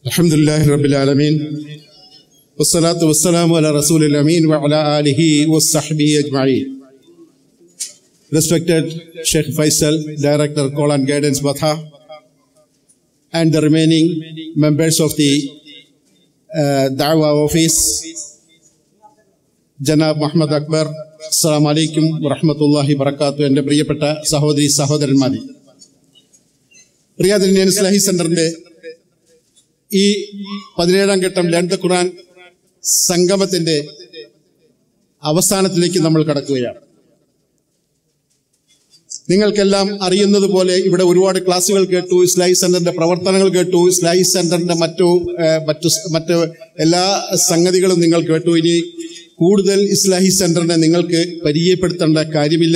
الحمد لله رب العالمين والصلاة والسلام على رسول الأمين وعلى آله وصحبه أجمعين Respected Sheikh Faisal, Director Call and Guidance Batha, and the remaining members of the uh, Dawah Office, ജനാബ് Muhammad Akbar അസ്സാം വലൈക്കും വറഹമത്തല്ലാഹി വബർക്കാത്തു എൻ്റെ പ്രിയപ്പെട്ട സഹോദരി സഹോദരന്മാരെ റിയാദ് ഇന്ത്യൻ ഇസ്ലാഹി സെന്ററിന്റെ ഈ പതിനേഴാം ഘട്ടം ലളിത ഖുറാൻ സംഗമത്തിന്റെ അവസാനത്തിലേക്ക് നമ്മൾ കടക്കുകയാണ് നിങ്ങൾക്കെല്ലാം അറിയുന്നത് പോലെ ഇവിടെ ഒരുപാട് ക്ലാസ്സുകൾ കേട്ടു ഇസ്ലാഹി സെന്ററിന്റെ പ്രവർത്തനങ്ങൾ കേട്ടു ഇസ്ലാഹി സെന്ററിന്റെ മറ്റു ഏഹ്, മറ്റു മറ്റ് എല്ലാ സംഗതികളും നിങ്ങൾ കേട്ടു ഇനി കൂടുതൽ ഇസ്ലാഹി സെന്ററിനെ നിങ്ങൾക്ക് പരിചയപ്പെടുത്തേണ്ട കാര്യമില്ല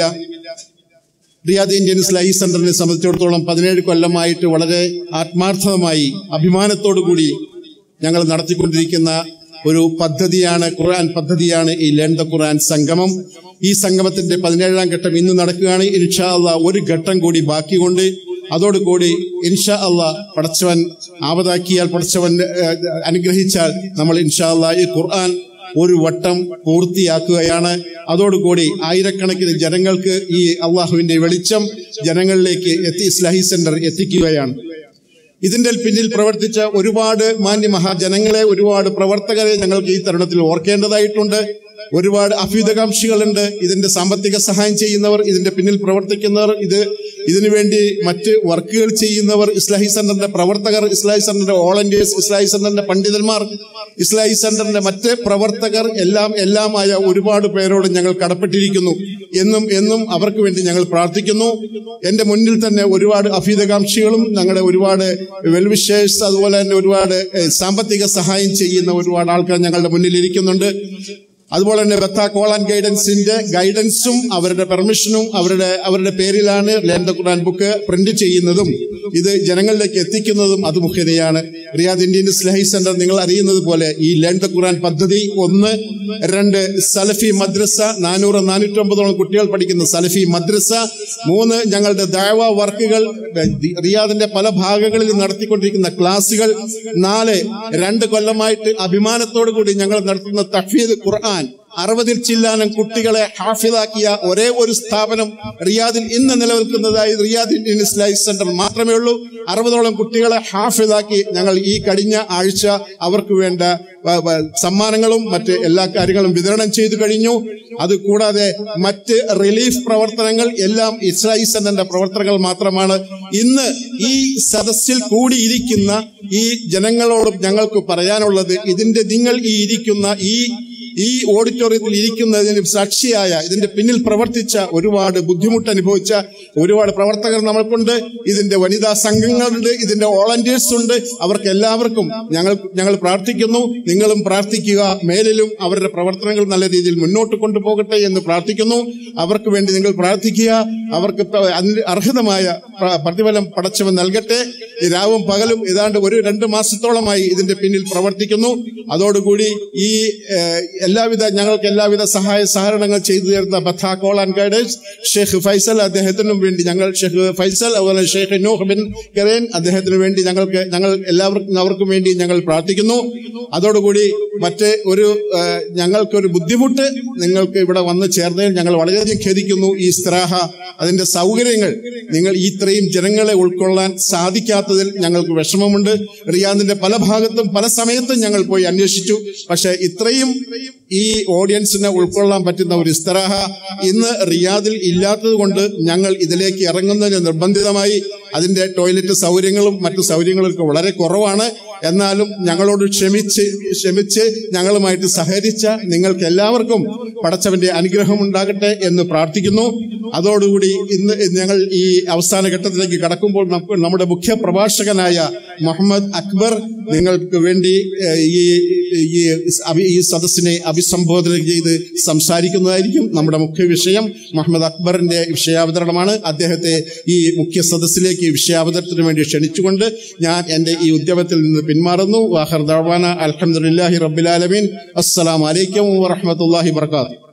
റിയാദ് ഇന്ത്യൻ ഇസ്ലാഹി സെന്ററിനെ സംബന്ധിച്ചിടത്തോളം പതിനേഴ് കൊല്ലമായിട്ട് വളരെ ആത്മാർത്ഥമായി അഭിമാനത്തോടു കൂടി ഞങ്ങൾ നടത്തിക്കൊണ്ടിരിക്കുന്ന ഒരു പദ്ധതിയാണ് ഖുർആൻ പദ്ധതിയാണ് ഈ ലേൺ ദ ഖുർആൻ സംഗമം ഈ സംഗമത്തിന്റെ പതിനേഴാം ഘട്ടം ഇന്ന് നടക്കുകയാണ് ഇൻഷാ അള്ളാ ഒരു ഘട്ടം കൂടി ബാക്കിയുണ്ട് അതോടുകൂടി ഇൻഷാ അള്ളാ പടച്ചവൻ ആപതാക്കിയാൽ പടച്ചവൻ ഏഹ്, അനുഗ്രഹിച്ചാൽ നമ്മൾ ഇൻഷാ അള്ളാ ഈ ഖുർആൻ ഒരു വട്ടം പൂർത്തിയാക്കുകയാണ് അതോടുകൂടി ആയിരക്കണക്കിന് ജനങ്ങൾക്ക് ഈ അള്ളാഹുവിന്റെ വെളിച്ചം ജനങ്ങളിലേക്ക് എത്തി ഇസ്ലാഹി സെന്റർ എത്തിക്കുകയാണ് ഇതിന്റെ പിന്നിൽ പ്രവർത്തിച്ച ഒരുപാട് മാന്യ മഹാജനങ്ങളെ ഒരുപാട് പ്രവർത്തകരെ ഞങ്ങൾക്ക് ഈ തരുണത്തിൽ ഓർക്കേണ്ടതായിട്ടുണ്ട് ഒരുപാട് അഭ്യുതകാംക്ഷികളുണ്ട് ഇതിന്റെ സാമ്പത്തിക സഹായം ചെയ്യുന്നവർ ഇതിന്റെ പിന്നിൽ പ്രവർത്തിക്കുന്നവർ ഇത് ഇതിനു വേണ്ടി മറ്റ് വർക്കുകൾ ചെയ്യുന്നവർ ഇസ്ലാഹി സെന്ററിന്റെ പ്രവർത്തകർ ഇസ്ലാഹി സെന്ററിന്റെ വോളണ്ടിയേഴ്സ് ഇസ്ലാഹി സെന്ററിന്റെ പണ്ഡിതന്മാർ ഇസ്ലാഹി സെന്ററിന്റെ മറ്റ് പ്രവർത്തകർ എല്ലാം എല്ലാമായ ഒരുപാട് പേരോട് ഞങ്ങൾ കടപ്പെട്ടിരിക്കുന്നു എന്നും എന്നും അവർക്ക് വേണ്ടി ഞങ്ങൾ പ്രാർത്ഥിക്കുന്നു എന്റെ മുന്നിൽ തന്നെ ഒരുപാട് അഭ്യുതകാംക്ഷികളും ഞങ്ങളുടെ ഒരുപാട് വെൽവിഷേഴ്സ് അതുപോലെ തന്നെ ഒരുപാട് ഏഹ്, സാമ്പത്തിക സഹായം ചെയ്യുന്ന ഒരുപാട് ആൾക്കാർ ഞങ്ങളുടെ മുന്നിൽ ഇരിക്കുന്നുണ്ട് അതുപോലെ തന്നെ ബത്ത കോൾ ആൻഡ് ഗൈഡൻസിന്റെ ഗൈഡൻസും അവരുടെ പെർമിഷനും അവരുടെ അവരുടെ പേരിലാണ് learn the Quran book print ചെയ്യുന്നതും ഇത് ജനങ്ങളിലേക്ക് എത്തിക്കുന്നതും അത് മുഖ്യതയാണ് റിയാദ് ഇന്ത്യൻ ഇസ്ലാഹി സെന്റർ നിങ്ങൾ അറിയുന്നത് പോലെ ഈ ലേൺ ദ ഖുർആൻ പദ്ധതി ഒന്ന് രണ്ട് സലഫി മദ്രസ നാനൂറ് നാനൂറ്റമ്പതോളം കുട്ടികൾ പഠിക്കുന്ന സലഫി മദ്രസ മൂന്ന് ഞങ്ങളുടെ ദാവ വർക്കുകൾ റിയാദിന്റെ പല ഭാഗങ്ങളിൽ നടത്തിക്കൊണ്ടിരിക്കുന്ന ക്ലാസുകൾ നാല് രണ്ട് കൊല്ലമായിട്ട് അഭിമാനത്തോടു കൂടി ഞങ്ങൾ നടത്തുന്ന തഫീദ് ഖുർആൻ അറുപതിൽ ചില്ലാനം കുട്ടികളെ ഹാഫിലാക്കിയ ഒരേ ഒരു സ്ഥാപനം റിയാദിൽ ഇന്ന് നിലനിൽക്കുന്നതായി റിയാദ് ഇന്ത്യൻ ഇസ്ലാഹി സെന്റർ മാത്രമേ ഉള്ളൂ അറുപതോളം കുട്ടികളെ ഹാഫിലാക്കി ഞങ്ങൾ ഈ കഴിഞ്ഞ ആഴ്ച അവർക്ക് വേണ്ട വ- വ- സമ്മാനങ്ങളും മറ്റ് എല്ലാ കാര്യങ്ങളും വിതരണം ചെയ്തു കഴിഞ്ഞു അത് കൂടാതെ മറ്റ് റിലീഫ് പ്രവർത്തനങ്ങൾ എല്ലാം ഇസ്രായി സെന്ററിന്റെ പ്രവർത്തനങ്ങൾ മാത്രമാണ് ഇന്ന് ഈ സദസ്സിൽ കൂടിയിരിക്കുന്ന ഈ ജനങ്ങളോടും ഞങ്ങൾക്ക് പറയാനുള്ളത് ഇതിന്റെ നിങ്ങൾ ഈ ഇരിക്കുന്ന ഈ ഈ ഓഡിറ്റോറിയത്തിൽ ഇരിക്കുന്നതിന് സാക്ഷിയായ ഇതിന്റെ പിന്നിൽ പ്രവർത്തിച്ച ഒരുപാട് ബുദ്ധിമുട്ട് അനുഭവിച്ച ഒരുപാട് പ്രവർത്തകർ നമ്മൾക്കുണ്ട് ഇതിന്റെ വനിതാ സംഘങ്ങളുണ്ട് ഇതിന്റെ വോളണ്ടിയേഴ്സ് ഉണ്ട് അവർക്ക് എല്ലാവർക്കും ഞങ്ങൾ ഞങ്ങൾ പ്രാർത്ഥിക്കുന്നു നിങ്ങളും പ്രാർത്ഥിക്കുക മേലിലും അവരുടെ പ്രവർത്തനങ്ങൾ നല്ല രീതിയിൽ മുന്നോട്ട് കൊണ്ടുപോകട്ടെ എന്ന് പ്രാർത്ഥിക്കുന്നു അവർക്ക് വേണ്ടി നിങ്ങൾ പ്രാർത്ഥിക്കുക അവർക്ക് പ്ര- അതിന് അർഹതമായ പ്ര- പ്രതിഫലം പടച്ചവൻ നൽകട്ടെ ഈ രാവും പകലും ഏതാണ്ട് ഒരു രണ്ട് മാസത്തോളമായി ഇതിന്റെ പിന്നിൽ പ്രവർത്തിക്കുന്നു അതോടുകൂടി ഈ ഏഹ്, എല്ലാവിധ ഞങ്ങൾക്ക് എല്ലാവിധ സഹായ സഹകരണങ്ങൾ ചെയ്തു തരുന്ന ബഥ call and guidance Sheikh Faisal അദ്ദേഹത്തിനും വേണ്ടി ഞങ്ങൾ ഷെയ്ഖ് ഫൈസൽ അതുപോലെ ഷെയ്ഖ് നൂഹ് ബിൻ കരേൻ അദ്ദേഹത്തിന് വേണ്ടി ഞങ്ങൾക്ക് ഞങ്ങൾ എല്ലാവർക്കും അവർക്കും വേണ്ടി ഞങ്ങൾ പ്രാർത്ഥിക്കുന്നു അതോടുകൂടി മറ്റ് ഒരു ഏഹ്, ഞങ്ങൾക്കൊരു ബുദ്ധിമുട്ട് നിങ്ങൾക്ക് ഇവിടെ വന്ന് ചേർന്നതിൽ ഞങ്ങൾ വളരെയധികം ഖേദിക്കുന്നു ഈ സ്ത്രാഹ അതിന്റെ സൗകര്യങ്ങൾ നിങ്ങൾ ഈ ഇത്രയും ജനങ്ങളെ ഉൾക്കൊള്ളാൻ സാധിക്കാത്തതിൽ ഞങ്ങൾക്ക് വിഷമമുണ്ട് റിയാദിന്റെ പല ഭാഗത്തും പല സമയത്തും ഞങ്ങൾ പോയി അന്വേഷിച്ചു പക്ഷെ ഇത്രയും ഈ ഓഡിയൻസിനെ ഉൾക്കൊള്ളാൻ പറ്റുന്ന ഒരു ഇസ്തറാഹ ഇന്ന് റിയാദിൽ ഇല്ലാത്തത് കൊണ്ട് ഞങ്ങൾ ഇതിലേക്ക് ഇറങ്ങുന്നതിന് നിർബന്ധിതമായി അതിന്റെ ടോയ്ലറ്റ് സൗകര്യങ്ങളും മറ്റു സൗകര്യങ്ങളും ഒക്കെ വളരെ കുറവാണ് എന്നാലും ഞങ്ങളോട് ക്ഷമിച്ച് ക്ഷമിച്ച് ഞങ്ങളുമായിട്ട് സഹകരിച്ച നിങ്ങൾക്ക് എല്ലാവർക്കും പടച്ചവന്റെ അനുഗ്രഹം ഉണ്ടാകട്ടെ എന്ന് പ്രാർത്ഥിക്കുന്നു അതോടുകൂടി ഇന്ന് ഞങ്ങൾ ഈ അവസാന ഘട്ടത്തിലേക്ക് കടക്കുമ്പോൾ നമുക്ക് നമ്മുടെ മുഖ്യ പ്രഭാഷകനായ മുഹമ്മദ് അക്ബർ നിങ്ങൾക്ക് വേണ്ടി ഏഹ്, ഈ ഈ അഭി- ഈ സദസ്സിനെ അഭിസംബോധന ചെയ്ത് സംസാരിക്കുന്നതായിരിക്കും നമ്മുടെ മുഖ്യ വിഷയം മുഹമ്മദ് അക്ബറിന്റെ വിഷയാവതരണമാണ് അദ്ദേഹത്തെ ഈ മുഖ്യ സദസ്സിലേക്ക് വിഷയാവതരണത്തിന് വേണ്ടി ക്ഷണിച്ചുകൊണ്ട് ഞാൻ എന്റെ ഈ ഉദ്യമത്തിൽ നിന്ന് പിന്മാറുന്നു വാഹർ ദവാന അലഹമുല്ലാഹി റബ്ബിലാലമീൻ അസ്സലാം വലൈക്കും വറഹമത്തല്ലാഹി വർക്കാത്തു